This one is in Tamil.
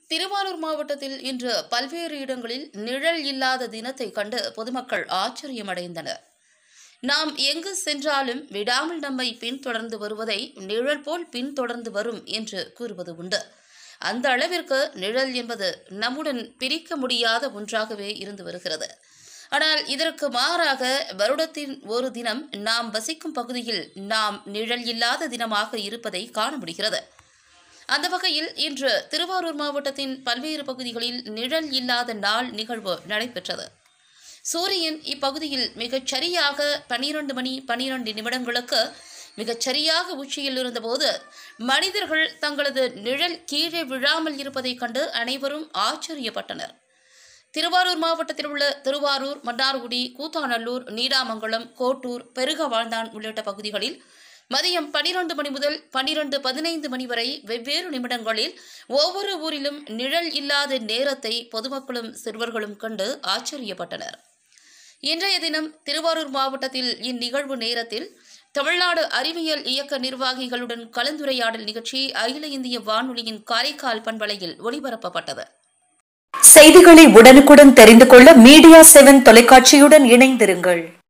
திருவாரூர் மாவட்டத்தில் இன்று பல்வேறு இடங்களில் நிழல் இல்லாத தினத்தை கண்டு பொதுமக்கள் ஆச்சரியமடைந்தனர் நாம் எங்கு சென்றாலும் விடாமல் நம்மை பின்தொடர்ந்து வருவதை நிழல் போல் பின்தொடர்ந்து வரும் என்று கூறுவது உண்டு அந்த அளவிற்கு நிழல் என்பது நம்முடன் பிரிக்க முடியாத ஒன்றாகவே இருந்து வருகிறது ஆனால் இதற்கு மாறாக வருடத்தின் ஒரு தினம் நாம் வசிக்கும் பகுதியில் நாம் நிழல் இல்லாத தினமாக இருப்பதை காண முடிகிறது அந்த வகையில் இன்று திருவாரூர் மாவட்டத்தின் பல்வேறு பகுதிகளில் நிழல் இல்லாத நாள் நிகழ்வு நடைபெற்றது சூரியன் இப்பகுதியில் மிகச் சரியாக பனிரெண்டு மணி பனிரெண்டு நிமிடங்களுக்கு மிகச் சரியாக உச்சியில் இருந்தபோது மனிதர்கள் தங்களது நிழல் கீழே விழாமல் இருப்பதைக் கண்டு அனைவரும் ஆச்சரியப்பட்டனர் திருவாரூர் மாவட்டத்தில் உள்ள திருவாரூர் மன்னார்குடி கூத்தாநல்லூர் நீடாமங்கலம் கோட்டூர் பெருகவாழ்ந்தான் உள்ளிட்ட பகுதிகளில் மதியம் பனிரெண்டு மணி முதல் பனிரெண்டு பதினைந்து மணி வரை வெவ்வேறு நிமிடங்களில் ஒவ்வொரு ஊரிலும் நிழல் இல்லாத நேரத்தை பொதுமக்களும் சிறுவர்களும் கண்டு ஆச்சரியப்பட்டனர் இன்றைய தினம் திருவாரூர் மாவட்டத்தில் இந்நிகழ்வு நேரத்தில் தமிழ்நாடு அறிவியல் இயக்க நிர்வாகிகளுடன் கலந்துரையாடல் நிகழ்ச்சி அகில இந்திய வானொலியின் காரைக்கால் பண்பலையில் ஒளிபரப்பப்பட்டது செய்திகளை உடனுக்குடன் தெரிந்து கொள்ள மீடியா செவன் தொலைக்காட்சியுடன் இணைந்திருங்கள்